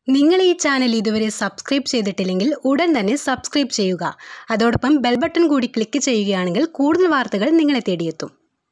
നിങ്ങൾ ഈ ചാനൽ ഇതുവരെ സബ്സ്ക്രൈബ് ചെയ്തിട്ടില്ലെങ്കിൽ ഉടൻ തന്നെ സബ്സ്ക്രൈബ് ചെയ്യുക അതോടൊപ്പം ബെൽ ബട്ടൺ കൂടി ക്ലിക്ക് ചെയ്യുകയാണെങ്കിൽ കൂടുതൽ വാർത്തകൾ നിങ്ങളെ തേടിയെത്തും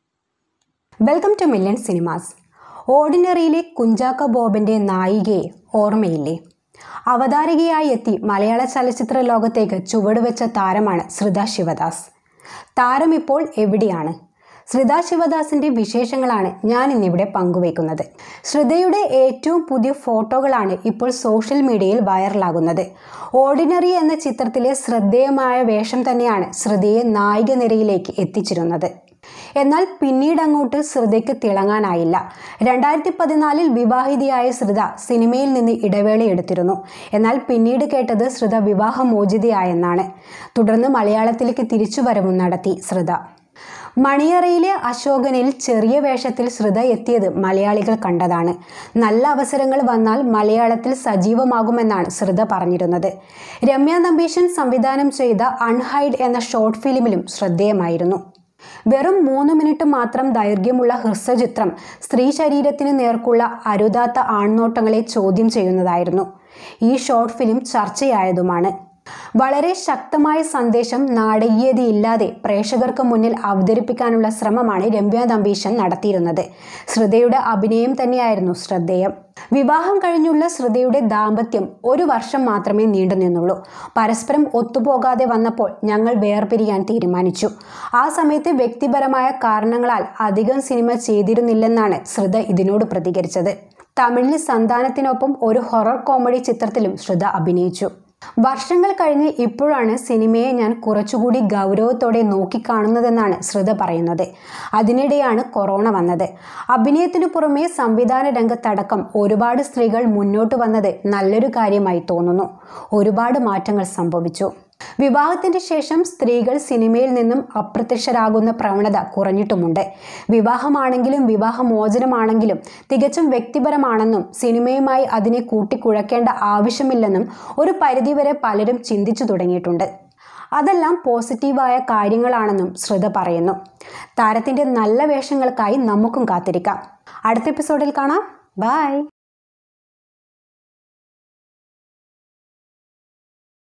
വെൽക്കം ടു മില്യൺ സിനിമാസ് ഓർഡിനറിയിലെ കുഞ്ചാക്ക ബോബന്റെ നായികയെ ഓർമ്മയില്ലേ അവതാരകയായി എത്തി മലയാള ചലച്ചിത്ര ലോകത്തേക്ക് ചുവടുവെച്ച താരമാണ് ശ്രുത ശിവദാസ് താരം ഇപ്പോൾ എവിടെയാണ് ശ്രുത ശിവദാസിന്റെ വിശേഷങ്ങളാണ് ഞാൻ ഇന്നിവിടെ പങ്കുവയ്ക്കുന്നത് ശ്രുതയുടെ ഏറ്റവും പുതിയ ഫോട്ടോകളാണ് ഇപ്പോൾ സോഷ്യൽ മീഡിയയിൽ വൈറലാകുന്നത് ഓർഡിനറി എന്ന ചിത്രത്തിലെ ശ്രദ്ധേയമായ വേഷം തന്നെയാണ് ശ്രുതയെ നായിക നിരയിലേക്ക് എത്തിച്ചിരുന്നത് എന്നാൽ പിന്നീട് അങ്ങോട്ട് ശ്രുതയ്ക്ക് തിളങ്ങാനായില്ല രണ്ടായിരത്തി പതിനാലിൽ വിവാഹിതയായ ശ്രുത സിനിമയിൽ നിന്ന് ഇടവേള എടുത്തിരുന്നു എന്നാൽ പിന്നീട് കേട്ടത് ശ്രുത വിവാഹമോചിതയായെന്നാണ് തുടർന്ന് മലയാളത്തിലേക്ക് തിരിച്ചുവരവും നടത്തി ശ്രുത മണിയറയിലെ അശോകനിൽ ചെറിയ വേഷത്തിൽ ശ്രുത എത്തിയത് മലയാളികൾ കണ്ടതാണ് നല്ല അവസരങ്ങൾ വന്നാൽ മലയാളത്തിൽ സജീവമാകുമെന്നാണ് ശ്രുത പറഞ്ഞിരുന്നത് രമ്യ നമ്പീശൻ സംവിധാനം ചെയ്ത അൺഹൈഡ് എന്ന ഷോർട്ട് ഫിലിമിലും ശ്രദ്ധേയമായിരുന്നു വെറും മൂന്ന് മിനിറ്റ് മാത്രം ദൈർഘ്യമുള്ള ഹ്രസ്വചിത്രം സ്ത്രീ ശരീരത്തിന് നേർക്കുള്ള അരുതാത്ത ആൺനോട്ടങ്ങളെ ചോദ്യം ചെയ്യുന്നതായിരുന്നു ഈ ഷോർട്ട് ഫിലിം ചർച്ചയായതുമാണ് വളരെ ശക്തമായ സന്ദേശം നാടകീയതയില്ലാതെ പ്രേക്ഷകർക്ക് മുന്നിൽ അവതരിപ്പിക്കാനുള്ള ശ്രമമാണ് രമ്യ നമ്പീശൻ നടത്തിയിരുന്നത് ശ്രുതയുടെ അഭിനയം തന്നെയായിരുന്നു ശ്രദ്ധേയം വിവാഹം കഴിഞ്ഞുള്ള ശ്രുതയുടെ ദാമ്പത്യം ഒരു വർഷം മാത്രമേ നീണ്ടുനിന്നുള്ളൂ പരസ്പരം ഒത്തുപോകാതെ വന്നപ്പോൾ ഞങ്ങൾ വേർപിരിയാൻ തീരുമാനിച്ചു ആ സമയത്ത് വ്യക്തിപരമായ കാരണങ്ങളാൽ അധികം സിനിമ ചെയ്തിരുന്നില്ലെന്നാണ് ശ്രുത ഇതിനോട് പ്രതികരിച്ചത് തമിഴിൽ സന്താനത്തിനൊപ്പം ഒരു ഹൊറർ കോമഡി ചിത്രത്തിലും ശ്രുത അഭിനയിച്ചു വർഷങ്ങൾ കഴിഞ്ഞ് ഇപ്പോഴാണ് സിനിമയെ ഞാൻ കുറച്ചുകൂടി ഗൗരവത്തോടെ നോക്കിക്കാണുന്നതെന്നാണ് ശ്രുത പറയുന്നത് അതിനിടെയാണ് കൊറോണ വന്നത് അഭിനയത്തിനു പുറമെ സംവിധാന രംഗത്തടക്കം ഒരുപാട് സ്ത്രീകൾ മുന്നോട്ട് വന്നത് നല്ലൊരു കാര്യമായി തോന്നുന്നു ഒരുപാട് മാറ്റങ്ങൾ സംഭവിച്ചു വിവാഹത്തിന് ശേഷം സ്ത്രീകൾ സിനിമയിൽ നിന്നും അപ്രത്യക്ഷരാകുന്ന പ്രവണത കുറഞ്ഞിട്ടുമുണ്ട് വിവാഹമാണെങ്കിലും വിവാഹമോചനമാണെങ്കിലും തികച്ചും വ്യക്തിപരമാണെന്നും സിനിമയുമായി അതിനെ കൂട്ടിക്കുഴക്കേണ്ട ആവശ്യമില്ലെന്നും ഒരു പരിധിവരെ പലരും ചിന്തിച്ചു തുടങ്ങിയിട്ടുണ്ട് അതെല്ലാം പോസിറ്റീവായ കാര്യങ്ങളാണെന്നും ശ്രുത പറയുന്നു താരത്തിൻ്റെ നല്ല വേഷങ്ങൾക്കായി നമുക്കും കാത്തിരിക്കാം അടുത്ത എപ്പിസോഡിൽ കാണാം ബൈ